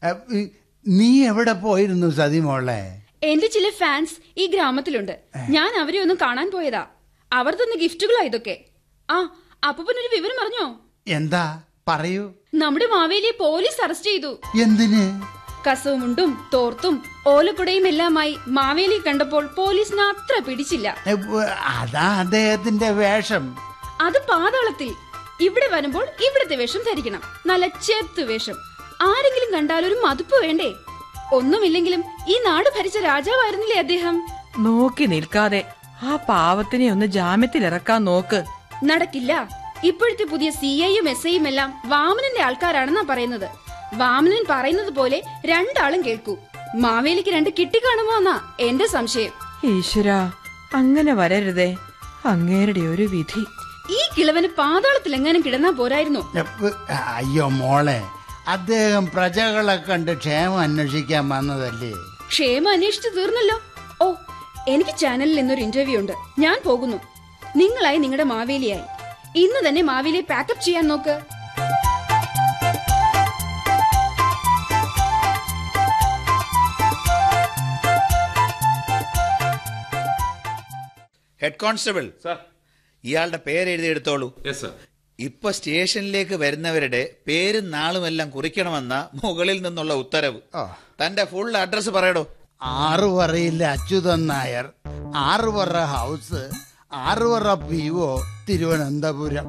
A, ഈ, നീ എവിടെ പോയിരുന്നു സതിമോളെ എന്റെ ചില ഫാൻസ് ഈ ഗ്രാമത്തിലുണ്ട് ഞാൻ അവരെ ഒന്ന് കാണാൻ പോയതാ അവർ തന്ന ഗിഫ്റ്റുകളാ ഇതൊക്കെ ആ അപ്പൂപ്പനൊരു വിവരം അറിഞ്ഞോ എന്താ പറയൂ നമ്മുടെ മാവേലിയെ പോലീസ് അറസ്റ്റ് ചെയ്തു എന്തിന് കസവുമുണ്ടും തോർത്തും ഓലക്കുടയും എല്ലാമായി മാവേലി കണ്ടപ്പോൾ പോലീസിന് അത്ര പിടിച്ചില്ല എ, വ- അതാ അദ്ദേഹത്തിന്റെ വേഷം അത് പാതാളത്തിൽ ഇവിടെ വരുമ്പോൾ ഇവിടത്തെ വേഷം ധരിക്കണം നല്ല ചെത്ത് വേഷം ആരെങ്കിലും കണ്ടാൽ ഒരു മതുപ്പ് വേണ്ടേ ഒന്നുമില്ലെങ്കിലും ഈ നാട് ഭരിച്ച രാജാവായിരുന്നില്ലേ അദ്ദേഹം നോക്കി നിൽക്കാതെ ആ പാവത്തിനെ ഒന്ന് ജാമ്യത്തിലിറക്കാൻ നോക്ക് നടക്കില്ല ഇപ്പോഴത്തെ പുതിയ സി ഐയും എസ് ഐയും എല്ലാം വാമനന്റെ ആൾക്കാരാണെന്നാ പറയുന്നത് വാമനൻ പറയുന്നത് പോലെ രണ്ടാളും കേൾക്കൂ മാവേലിക്ക് രണ്ട് കിട്ടിക്കാണുമോ എന്നാ എന്റെ സംശയം ഈശ്വര അങ്ങനെ വരരുതേ അങ്ങേരുടെ ഒരു വിധി ഈ കിളവന് പാതാളത്തിൽ എങ്ങാനും കിടന്നാ പോരായിരുന്നു എ, വ- അയ്യോ മോളെ അദ്ദേഹം പ്രജകളെ കണ്ട് ക്ഷേമം അന്വേഷിക്കാൻ വന്നതല്ലേ ക്ഷേമം അന്വേഷിച്ചു തീർന്നല്ലോ ഓ എനിക്ക് ചാനലിൽ ഇന്നൊരു ഇന്റർവ്യൂ ഉണ്ട് ഞാൻ പോകുന്നു നിങ്ങളായി നിങ്ങളുടെ മാവേലിയായി ഇന്ന് തന്നെ മാവേലിയെ പാക്കപ്പ് ചെയ്യാൻ നോക്ക് ഹെഡ് കോൺസ്റ്റബിൾ സാർ ഇയാളുടെ പേര് എഴുതിയെടുത്തോളൂ യെസ് സാർ ഇപ്പൊ സ്റ്റേഷനിലേക്ക് വരുന്നവരുടെ പേരും നാളുമെല്ലാം കുറിക്കണമെന്ന മുകളിൽ നിന്നുള്ള ഉത്തരവ് ആ. തന്റെ ഫുൾ അഡ്രസ് പറയടോ ആറുപറയിലെ Achuthan Nair Aruppara house Aruppara P O Thiruvananthapuram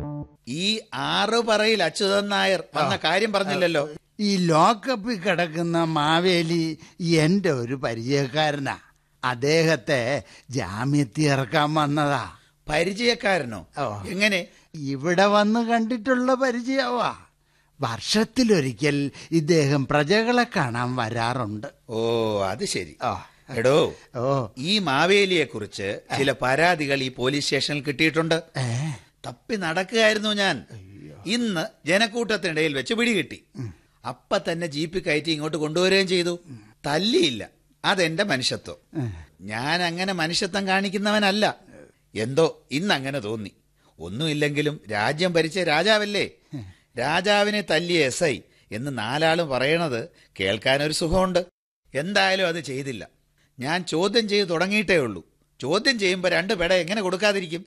ഈ ആറ് പറയിൽ അച്യുതൻ നായർ വന്ന കാര്യം പറഞ്ഞില്ലല്ലോ ഈ ലോക്കപ്പിൽ കിടക്കുന്ന മാവേലി എന്റെ ഒരു പരിചയക്കാരനാ അദ്ദേഹത്തെ ജാമ്യത്തിൽ ഇറക്കാൻ വന്നതാ പരിചയക്കാരനോ ഓ. എങ്ങനെ ഇവിടെ വന്ന് കണ്ടിട്ടുള്ള പരിചയവാ വർഷത്തിലൊരിക്കൽ ഇദ്ദേഹം പ്രജകളെ കാണാൻ വരാറുണ്ട് ഓ അത് ശരി ആ. എടോ ഓ ഈ മാവേലിയെ കുറിച്ച് ചില പരാതികൾ ഈ പോലീസ് സ്റ്റേഷനിൽ കിട്ടിയിട്ടുണ്ട് ഏ തപ്പി നടക്കുകയായിരുന്നു ഞാൻ ഇന്ന് ജനക്കൂട്ടത്തിനിടയിൽ വെച്ച് പിടികിട്ടി അപ്പ തന്നെ ജീപ്പിൽ കയറ്റി ഇങ്ങോട്ട് കൊണ്ടുവരികയും ചെയ്തു തല്ലിയില്ല അതെന്റെ മനുഷ്യത്വം ഞാൻ അങ്ങനെ മനുഷ്യത്വം കാണിക്കുന്നവനല്ല എന്തോ ഇന്ന് അങ്ങനെ തോന്നി ഒന്നുമില്ലെങ്കിലും രാജ്യം ഭരിച്ച രാജാവല്ലേ രാജാവിനെ തല്ലിയ എസ് ഐ എന്ന് നാലാളും പറയണത് കേൾക്കാനൊരു സുഖമുണ്ട് എന്തായാലും അത് ചെയ്തില്ല ഞാൻ ചോദ്യം ചെയ്ത് തുടങ്ങിയിട്ടേ ഉള്ളൂ ചോദ്യം ചെയ്യുമ്പോൾ രണ്ട് പെട എങ്ങനെ കൊടുക്കാതിരിക്കും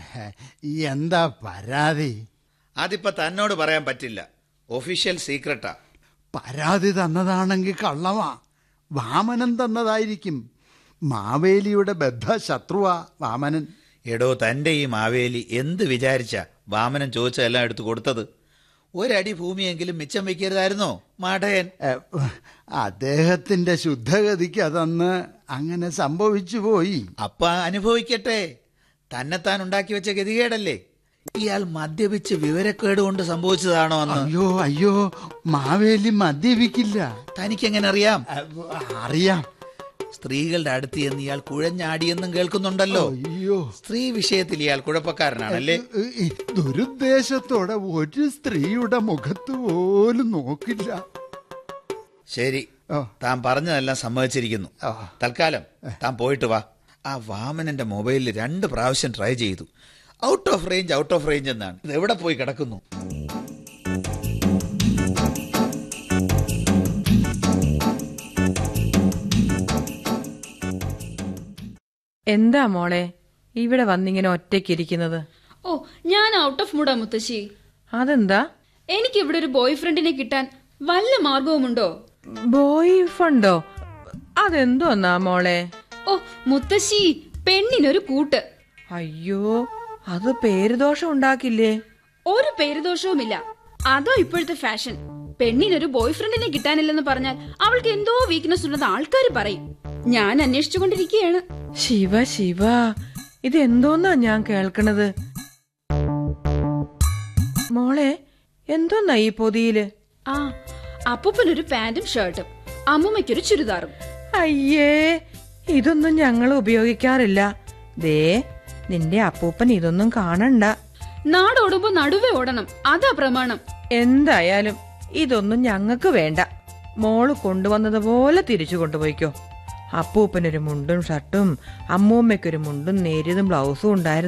ഈ എന്താ പരാതി അതിപ്പോ തന്നോട് പറയാൻ പറ്റില്ല ഒഫീഷ്യൽ സീക്രട്ടാ പരാതി തന്നതാണെങ്കിൽ കള്ളമാ വാമനൻ തന്നതായിരിക്കും മാവേലിയുടെ ബദ്ധ ശത്രുവാ വാമനൻ എടോ തന്റെ ഈ മാവേലി എന്ത് വിചാരിച്ച വാമനൻ ചോദിച്ചതെല്ലാം എടുത്തു കൊടുത്തത് ഒരടി ഭൂമിയെങ്കിലും മിച്ചം വെക്കരുതായിരുന്നോ മാടയൻ എ, അദ്ദേഹത്തിന്റെ ശുദ്ധഗതിക്ക് അതന്ന് അങ്ങനെ സംഭവിച്ചു പോയി അപ്പ അനുഭവിക്കട്ടെ തന്നെത്താൻ ഉണ്ടാക്കി വെച്ച ഗതികേടല്ലേ ഇയാൾ മദ്യപിച്ച് വിവരക്കേട് കൊണ്ട് സംഭവിച്ചതാണോ എന്ന് അയ്യോ അയ്യോ മാവേലി മദ്യപിക്കില്ല തനിക്കെങ്ങനെ അറിയാം എ, അറിയാം സ്ത്രീകളുടെ അടുത്ത് എന്ന് ഇയാൾ കുഴഞ്ഞാടിയെന്നും കേൾക്കുന്നുണ്ടല്ലോ അയ്യോ സ്ത്രീ വിഷയത്തിൽ ഇയാൾ കുഴപ്പക്കാരനാണല്ലേ ഈ ദുരുദ്ദേശത്തോടെ ഒരു സ്ത്രീയുടെ മുഖത്ത് പോലും നോക്കില്ല ശരി ഓ. താൻ പറഞ്ഞതെല്ലാം സമ്മതിച്ചിരിക്കുന്നു ആ. തൽക്കാലം താൻ പോയിട്ട് വാ ആ വാമനന്റെ മൊബൈലിൽ രണ്ട് പ്രാവശ്യം ട്രൈ ചെയ്തു out of range out of range എന്നാണ് ഇത് എവിടെ പോയി കിടക്കുന്നു എന്താ മോളെ ഇവിടെ വന്നിങ്ങനെ ഒറ്റയ്ക്കിരിക്കുന്നത് ഓ ഞാൻ ഔട്ട് ഓഫ് മൂഡാ മുത്തശ്ശി അതെന്താ എനിക്ക് ഇവിടെ ഒരു ബോയ് ഫ്രണ്ടിനെ കിട്ടാൻ വല്ല മാർഗവുമുണ്ടോ ബോയ് ഫണ്ടോ അതെന്തോന്നാ മോളെ ഓ മുത്തശ്ശി പെണ്ണിനൊരു കൂട്ട് അയ്യോ അത് പേരുദോഷം ഉണ്ടാക്കില്ലേ ഒരു പേരുദോഷവുമില്ല അതോ ഇപ്പോഴത്തെ ഫാഷൻ പെണ്ണിനൊരു ബോയ് ഫ്രണ്ടിനെ കിട്ടാനില്ലെന്ന് പറഞ്ഞാൽ അവൾക്ക് എന്തോ വീക്ക്നെസ് ഉണ്ടെന്ന് ആൾക്കാർ പറയും ഞാൻ അന്വേഷിച്ചുകൊണ്ടിരിക്കുകയാണ് ശിവ ശിവ ഇതെന്തോന്നാ ഞാൻ കേൾക്കണത് മോളെ എന്തോന്നാ ഈ പൊതിയില് ആ അപ്പൂപ്പനൊരു പാന്റും ഷർട്ടും അമ്മൂമ്മയ്ക്കൊരു ചുരിദാറും അയ്യേ ഇതൊന്നും ഞങ്ങൾ ഉപയോഗിക്കാറില്ല ദേ നിന്റെ അപ്പൂപ്പൻ ഇതൊന്നും കാണണ്ട നാടോടുമ്പോ നടുവേ ഓടണം അതാ പ്രമാണം എന്തായാലും ഇതൊന്നും ഞങ്ങൾക്ക് വേണ്ട മോള് കൊണ്ടുവന്നതുപോലെ തിരിച്ചു കൊണ്ടുപോയിക്കോ അപ്പൂപ്പനൊരു മുണ്ടും ഷർട്ടും അമ്മൂമ്മയ്ക്കൊരു മുണ്ടും നേരിയതും ബ്ലൗസും ഉണ്ടായിരുന്നു